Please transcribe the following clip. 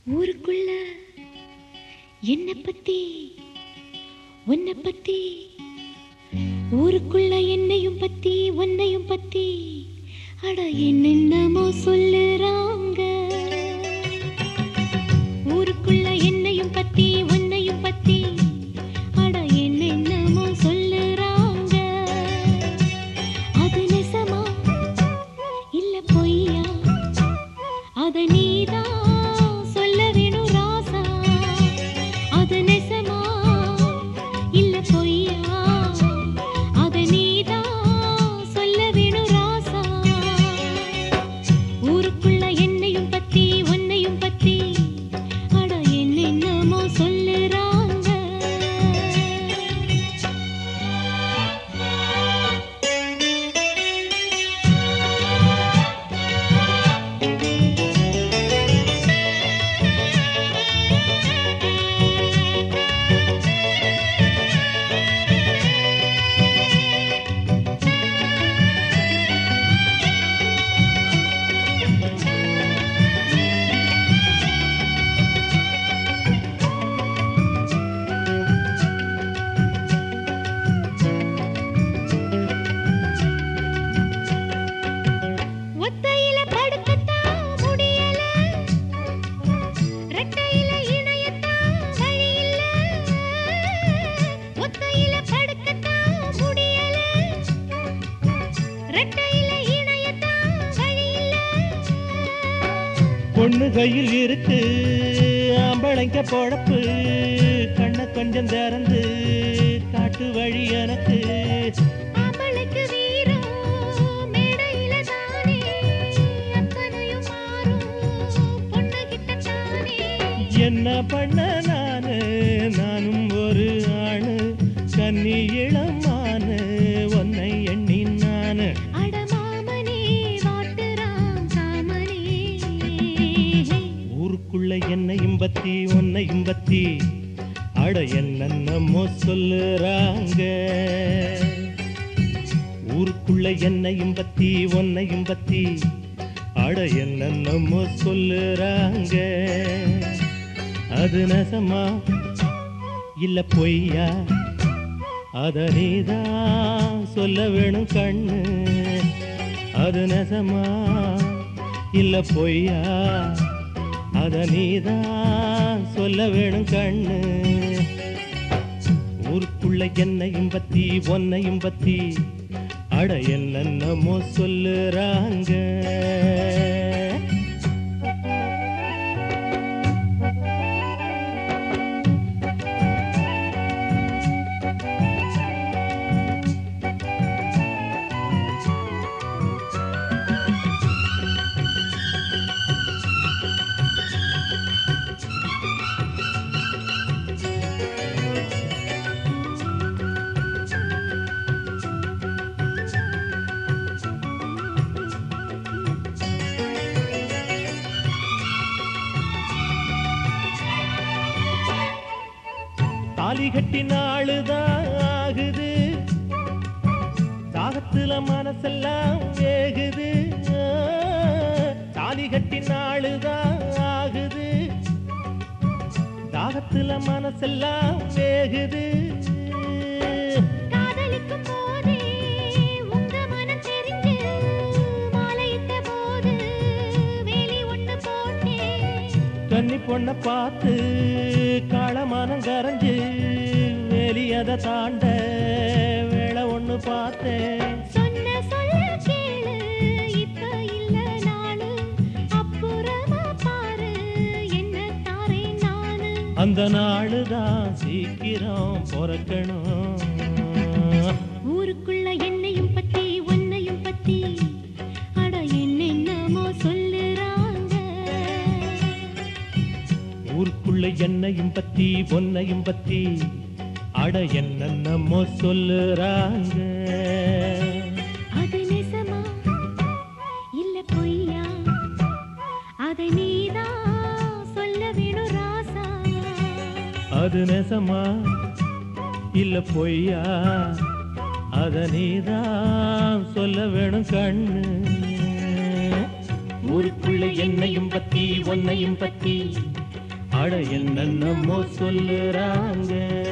ஊருக்குள்ள என்ன பத்தி உன்னை பத்தி ஊருக்குள்ள என்னையும் பத்தி உன்னையும் பத்தி அட என்னென்னமோ சொல்லுறாங்க ஊருக்குள்ள என்னையும் பத்தி உன்னையும் பத்தி அட என்னென்னமோ சொல்லுறாங்க அது நெசமா இல்ல பொய்யா அத நீதான் சொல்ல வேணும் ராசா அது நெசமா இல்ல பொய்யா அத நீதான் சொல்ல வேணும் ராசா ஊருக்குள்ள என்னையும் பத்தி உன்னையும் பத்தி அட என்னென்னமோ சொல்லுறாங்க ஒத்தையில படுக்கத்தான் முடியல ரெட்டையில இணையத்தான் வழி இல்ல ஒத்தையில படுக்கத்தான் முடியல ரெட்டையில இணையத்தான் வழி இல்ல பொண்ணு கையில் இருக்கு ஆம்பளைங்க பொழப்பு கண்ணை கொஞ்சம் திறந்து காட்டு வழி எனக்கு அவளுக்கு வீரம் மேடையில தானே அத்தனையும் மாறும் பொண்ணுகிட்ட தானே என்ன பண்ண நானு நானும் ஒரு ஆணு கன்னி இளமானு உன்னை எண்ணி நானு அட மாமனே வாட்டுறான் காமனே ஊருக்குள்ள என்னையும் பத்தி உன்னையும் பத்தி அட என்னென்னமோ சொல்லுறாங்க ஊருக்குள்ள என்னையும் பத்தி உன்னையும் பத்தி அட என்னென்னமோ சொல்லுறாங்க அது நசமா இல்ல பொய்யா அத நீதான் சொல்ல வேணும் கண்ணு அது நெசமா இல்ல பொய்யா அத நீதான் சொல்ல வேணும் கண்ணு ஊருக்குள்ள என்னையும் பத்தி ஒன்னையும் பத்தி அட என்னென்னமோ சொல்லுறாங்க தாலி கட்டி நாளுதான் ஆகுது தாகத்துல மனசெல்லாம் வேகுது ஆ, தாலி கட்டி நாளுதான் ஆகுது தாகத்துல மனசெல்லாம் வேகுது காதலிக்கும் போதே உங்க மனம் தெரிஞ்சு மாலையிட்ட போது வேலி ஒண்ணு போட்டேன் கன்னி பொண்ண பார்த்து காளமானம் கரைஞ்சு வெளியத தாண்ட வேலை ஒண்ணு பார்த்தேன் சொன்ன சொல்ல கேளு இப்ப இல்ல நானு அப்புறமா பாரு என்ன தாரேன் நானு அந்த நாளுதான் சீக்கிரம் பிறக்கணும் ஊருக்குள்ள என்னையும் பத்தி உன்னையும் பத்தி அட என்னென்னமோ சொல்லுறாங்க ஊருக்குள்ள என்னையும் பத்தி பொன்னையும் பத்தி அட என்னென்னமோ சொல்லுறாங்க அது நெசமா இல்ல பொய்யா அதை நீதான் சொல்ல வேணும் ராசா அது நெசமா இல்ல பொய்யா அத நீதான் சொல்ல வேணும் கண்ணு ஊருக்குள்ள என்னையும் பத்தி உன்னையும் பத்தி அட என்னென்னமோ சொல்லுறாங்க